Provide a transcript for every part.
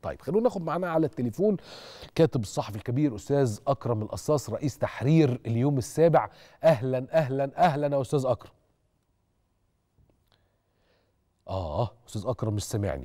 طيب خلونا ناخد معانا على التليفون كاتب الصحفي الكبير استاذ اكرم القصاص رئيس تحرير اليوم السابع اهلا اهلا اهلا يا استاذ اكرم اه استاذ اكرم مش سامعني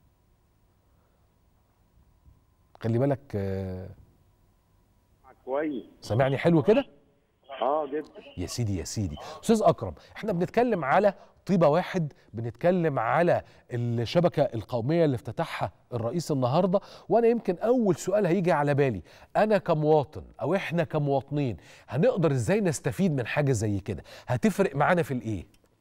خلي بالك آه كويس سامعني حلو كده اه جدا يا سيدي يا سيدي استاذ اكرم احنا بنتكلم على طيبه واحد بنتكلم على الشبكه القوميه اللي افتتحها الرئيس النهارده وانا يمكن اول سؤال هيجي على بالي انا كمواطن او احنا كمواطنين هنقدر ازاي نستفيد من حاجه زي كده هتفرق معانا في الايه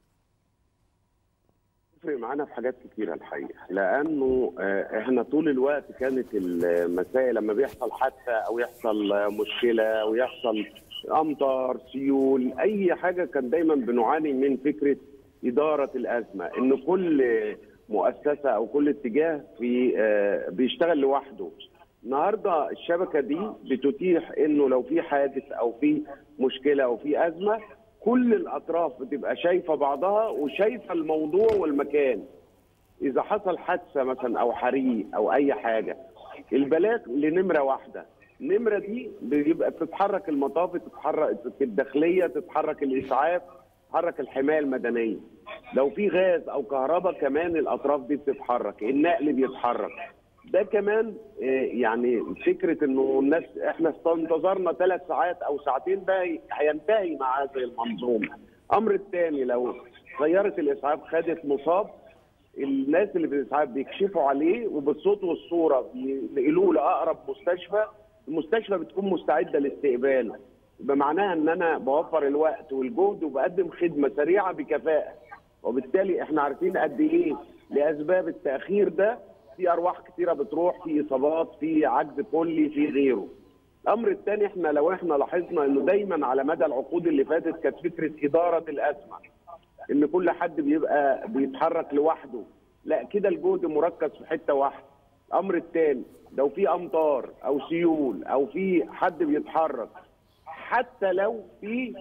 تفرق معانا في حاجات كتيرة الحقيقة لأنه آه، إحنا طول الوقت كانت المسائل لما بيحصل حادثة أو يحصل آه، مشكلة أو يحصل أمطار سيول أي حاجة كان دايما بنعاني من فكرة إدارة الأزمة إن كل مؤسسة أو كل اتجاه في آه، بيشتغل لوحده النهارده الشبكه دي بتتيح انه لو في حادث او في مشكله او في ازمه كل الاطراف بتبقى شايفه بعضها وشايفه الموضوع والمكان اذا حصل حادثه مثلا او حريق او اي حاجه البلاغ لنمره واحده النمره دي بيبقى بتتحرك المطاف تتحرك الداخليه تتحرك الاسعاف تتحرك الحمايه المدنيه لو في غاز او كهرباء كمان الاطراف دي بتتحرك النقل بيتحرك ده كمان آه، يعني فكره انه الناس احنا انتظرنا ثلاث ساعات او ساعتين ده هينتهي مع هذه المنظومه. الامر الثاني لو سياره الاسعاف خدت مصاب الناس اللي في الاسعاف بيكشفوا عليه وبالصوت والصوره بينقلوه لاقرب مستشفى المستشفى بتكون مستعده لاستقباله يبقى معناها ان انا بوفر الوقت والجهد وبقدم خدمه سريعه بكفاءه وبالتالي احنا عارفين قد ايه لاسباب التاخير ده في ارواح كثيره بتروح في اصابات في عجز كلي في غيره الامر الثاني احنا لو احنا لاحظنا انه دايما على مدى العقود اللي فاتت كانت فكره اداره الازمه ان كل حد بيبقى بيتحرك لوحده لا كده الجهد مركز في حته واحده الامر الثاني لو في امطار او سيول او في حد بيتحرك حتى لو في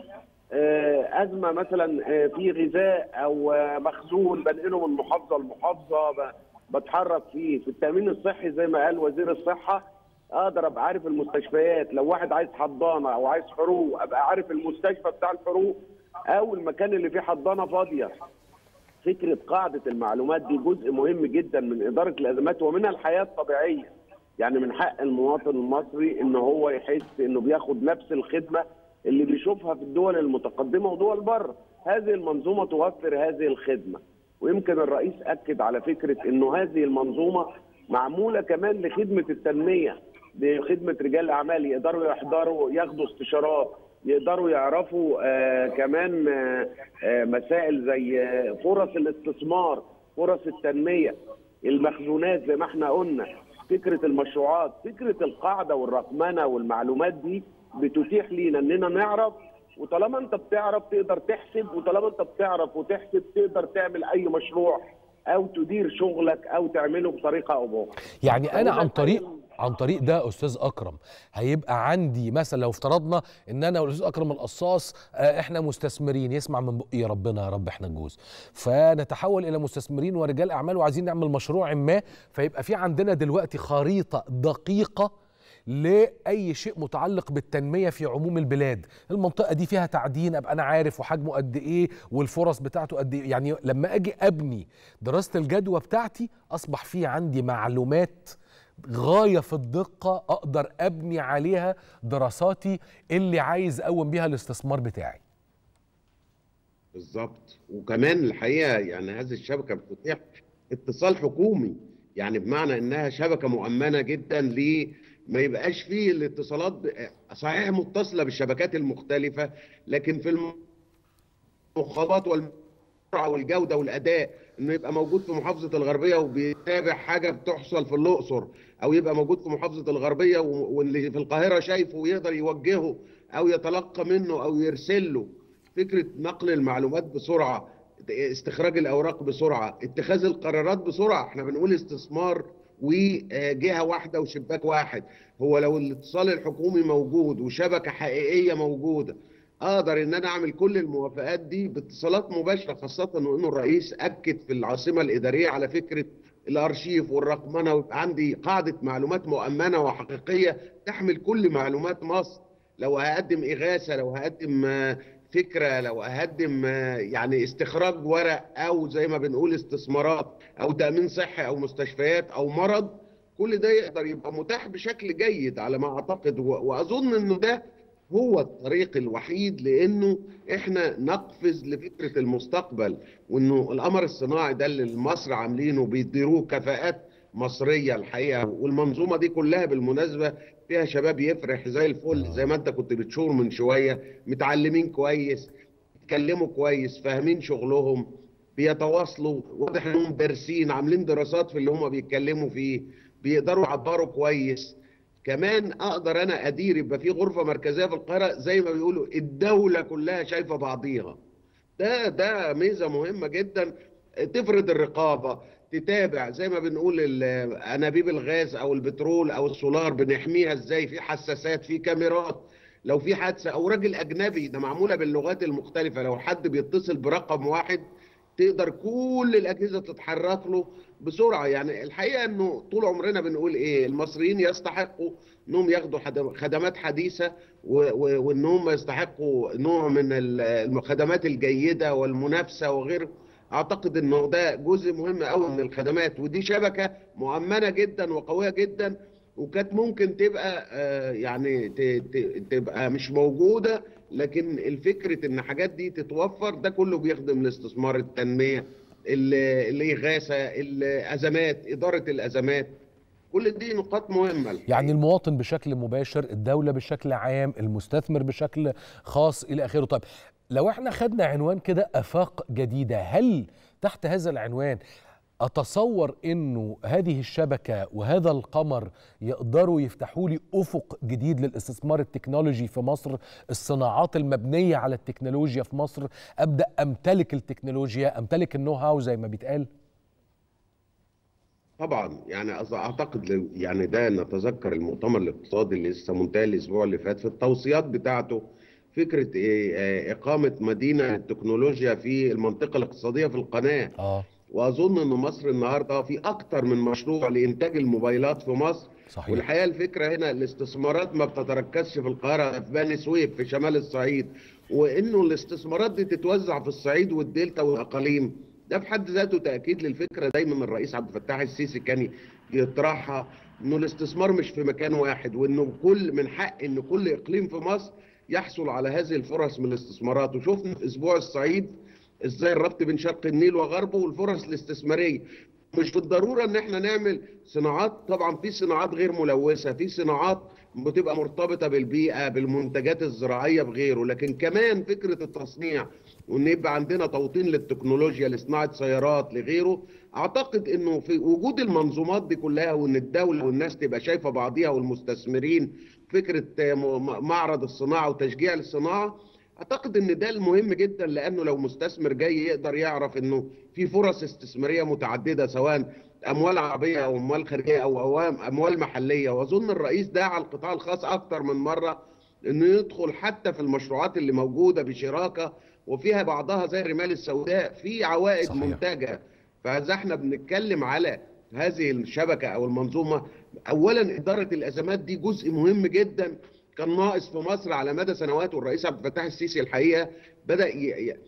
آه، ازمه مثلا آه، في غذاء او آه، مخزون بنقله من محافظه لمحافظه ب- بتحرك فيه في التامين الصحي زي ما قال وزير الصحه اقدر ابقى عارف المستشفيات لو واحد عايز حضانه او عايز حروق ابقى عارف المستشفى بتاع الحروق او المكان اللي فيه حضانه فاضيه فكره قاعده المعلومات دي جزء مهم جدا من اداره الازمات ومنها الحياه الطبيعيه يعني من حق المواطن المصري ان هو يحس انه بياخد نفس الخدمه اللي بيشوفها في الدول المتقدمه ودول بره هذه المنظومه توفر هذه الخدمه ويمكن الرئيس اكد على فكره انه هذه المنظومه معموله كمان لخدمه التنميه لخدمه رجال الاعمال يقدروا يحضروا ياخدوا استشارات يقدروا يعرفوا آه كمان آه آه مسائل زي آه فرص الاستثمار فرص التنميه المخزونات زي ما احنا قلنا فكره المشروعات فكره القاعده والرقمنه والمعلومات دي بتتيح لينا اننا نعرف وطالما انت بتعرف تقدر تحسب وطالما انت بتعرف وتحسب تقدر تعمل اي مشروع او تدير شغلك او تعمله بطريقه او باخرى يعني انا عن طريق عن طريق ده استاذ اكرم هيبقى عندي مثلا لو افترضنا ان انا والاستاذ اكرم القصاص آه، احنا مستثمرين يسمع من بقي يا ربنا يا رب احنا نجوز فنتحول الى مستثمرين ورجال اعمال وعايزين نعمل مشروع ما فيبقى في عندنا دلوقتي خريطه دقيقه لاي شيء متعلق بالتنميه في عموم البلاد المنطقه دي فيها تعدين ابقى انا عارف وحجمه قد ايه والفرص بتاعته قد ايه يعني لما اجي ابني دراسه الجدوى بتاعتي اصبح في عندي معلومات غايه في الدقه اقدر ابني عليها دراساتي اللي عايز اقوم بيها الاستثمار بتاعي بالظبط وكمان الحقيقه يعني هذه الشبكه بتتيح اتصال حكومي يعني بمعنى انها شبكه مؤمنه جدا ل ما يبقاش فيه الاتصالات ب- صحيح متصله بالشبكات المختلفه لكن في المخابرات والسرعه والجوده والاداء انه يبقى موجود في محافظه الغربيه وبيتابع حاجه بتحصل في الاقصر او يبقى موجود في محافظه الغربيه و- واللي في القاهره شايفه ويقدر يوجهه او يتلقى منه او يرسل له فكره نقل المعلومات بسرعه استخراج الاوراق بسرعه اتخاذ القرارات بسرعه احنا بنقول استثمار وجهه واحده وشباك واحد هو لو الاتصال الحكومي موجود وشبكه حقيقيه موجوده اقدر ان انا اعمل كل الموافقات دي باتصالات مباشره خاصه وانه الرئيس اكد في العاصمه الاداريه على فكره الارشيف والرقمنه ويبقى عندي قاعده معلومات مؤمنه وحقيقيه تحمل كل معلومات مصر لو هقدم اغاثه لو هقدم آه، فكره لو هقدم آه، يعني استخراج ورق او زي ما بنقول استثمارات او تامين صحي او مستشفيات او مرض كل ده يقدر يبقى متاح بشكل جيد على ما اعتقد و- واظن انه ده هو الطريق الوحيد لانه احنا نقفز لفكره المستقبل وانه القمر الصناعي ده اللي مصر عاملينه بيديروه كفاءات مصريه الحقيقه والمنظومه دي كلها بالمناسبه فيها شباب يفرح زي الفل زي ما انت كنت بتشور من شويه متعلمين كويس بيتكلموا كويس فاهمين شغلهم بيتواصلوا واضح انهم دارسين عاملين دراسات في اللي هم بيتكلموا فيه بيقدروا يعبروا كويس كمان اقدر انا ادير يبقى في غرفه مركزيه في القاهره زي ما بيقولوا الدوله كلها شايفه بعضيها ده ده ميزه مهمه جدا تفرض الرقابه تتابع زي ما بنقول ال- انابيب الغاز او البترول او السولار بنحميها ازاي في حساسات في كاميرات لو في حادثه او راجل اجنبي ده معموله باللغات المختلفه لو حد بيتصل برقم واحد تقدر كل الاجهزه تتحرك له بسرعه يعني الحقيقه انه طول عمرنا بنقول ايه المصريين يستحقوا انهم ياخدوا حد- خدمات حديثه و- و- وانهم يستحقوا نوع من ال- الخدمات الجيده والمنافسه وغيره اعتقد انه ده جزء مهم قوي من الخدمات ودي شبكه مؤمنه جدا وقويه جدا وكانت ممكن تبقى آه، يعني ت- ت- تبقى مش موجوده لكن الفكره ان حاجات دي تتوفر ده كله بيخدم الاستثمار التنميه ال- الاغاثه الازمات اداره الازمات كل دي نقاط مهمه الحقيقة. يعني المواطن بشكل مباشر الدولة بشكل عام المستثمر بشكل خاص إلى آخره طيب لو احنا خدنا عنوان كده آفاق جديدة هل تحت هذا العنوان أتصور أنه هذه الشبكة وهذا القمر يقدروا يفتحوا لي أفق جديد للاستثمار التكنولوجي في مصر الصناعات المبنية على التكنولوجيا في مصر أبدأ أمتلك التكنولوجيا أمتلك النو هاو زي ما بيتقال طبعا يعني أظ- اعتقد لو- يعني ده نتذكر المؤتمر الاقتصادي اللي لسه منتهي الاسبوع اللي فات في التوصيات بتاعته فكره إيه، آه، اقامه مدينه التكنولوجيا في المنطقه الاقتصاديه في القناه آه واظن ان مصر النهارده في اكتر من مشروع لانتاج الموبايلات في مصر صحيح والحقيقه الفكره هنا الاستثمارات ما بتتركزش في القاهره في بني سويف في شمال الصعيد وانه الاستثمارات دي تتوزع في الصعيد والدلتا والاقاليم ده في حد ذاته تاكيد للفكره دايما الرئيس عبد الفتاح السيسي كان يطرحها انه الاستثمار مش في مكان واحد وانه كل من حق ان كل اقليم في مصر يحصل على هذه الفرص من الاستثمارات وشفنا في اسبوع الصعيد ازاي الربط بين شرق النيل وغربه والفرص الاستثماريه مش بالضروره ان احنا نعمل صناعات طبعا في صناعات غير ملوثه في صناعات بتبقى مرتبطه بالبيئه بالمنتجات الزراعيه بغيره لكن كمان فكره التصنيع وان يبقى عندنا توطين للتكنولوجيا لصناعه سيارات لغيره اعتقد انه في وجود المنظومات دي كلها وان الدوله والناس تبقى شايفه بعضيها والمستثمرين فكره م- معرض الصناعه وتشجيع الصناعه اعتقد ان ده المهم جدا لانه لو مستثمر جاي يقدر يعرف انه في فرص استثماريه متعدده سواء اموال عربيه او اموال خارجيه او أوام اموال محليه واظن الرئيس دعا القطاع الخاص اكتر من مره انه يدخل حتى في المشروعات اللي موجوده بشراكه وفيها بعضها زي الرمال السوداء في عوائد صحيح. منتجه فاذا احنا بنتكلم على هذه الشبكه او المنظومه اولا اداره الازمات دي جزء مهم جدا كان ناقص في مصر على مدى سنوات والرئيس عبد الفتاح السيسي الحقيقه بدا ي... ي...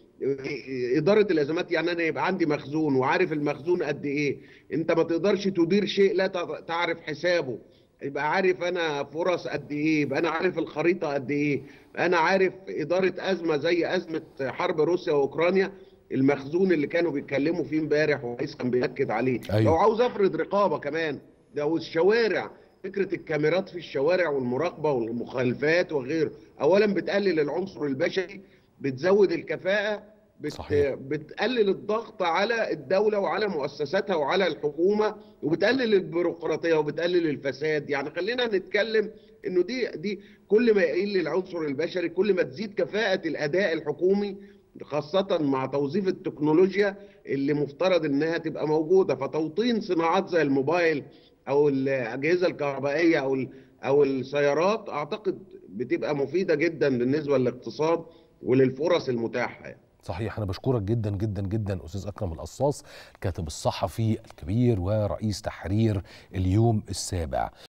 اداره الازمات يعني انا يبقى عندي مخزون وعارف المخزون قد ايه انت ما تقدرش تدير شيء لا تع- تعرف حسابه يبقى عارف انا فرص قد ايه يبقى انا عارف الخريطه قد ايه انا عارف اداره ازمه زي ازمه حرب روسيا واوكرانيا المخزون اللي كانوا بيتكلموا فيه امبارح والرئيس كان بياكد عليه أيوة. لو عاوز افرض رقابه كمان لو الشوارع فكره الكاميرات في الشوارع والمراقبه والمخالفات وغيره اولا بتقلل العنصر البشري بتزود الكفاءه بت... صحيح. بتقلل الضغط على الدوله وعلى مؤسساتها وعلى الحكومه وبتقلل البيروقراطيه وبتقلل الفساد يعني خلينا نتكلم انه دي دي كل ما يقل العنصر البشري كل ما تزيد كفاءه الاداء الحكومي خاصة مع توظيف التكنولوجيا اللي مفترض انها تبقى موجودة فتوطين صناعات زي الموبايل او الاجهزة الكهربائية او ال- او السيارات اعتقد بتبقى مفيدة جدا بالنسبة للاقتصاد وللفرص المتاحة يعني. صحيح انا بشكرك جدا جدا جدا استاذ اكرم القصاص الكاتب الصحفي الكبير ورئيس تحرير اليوم السابع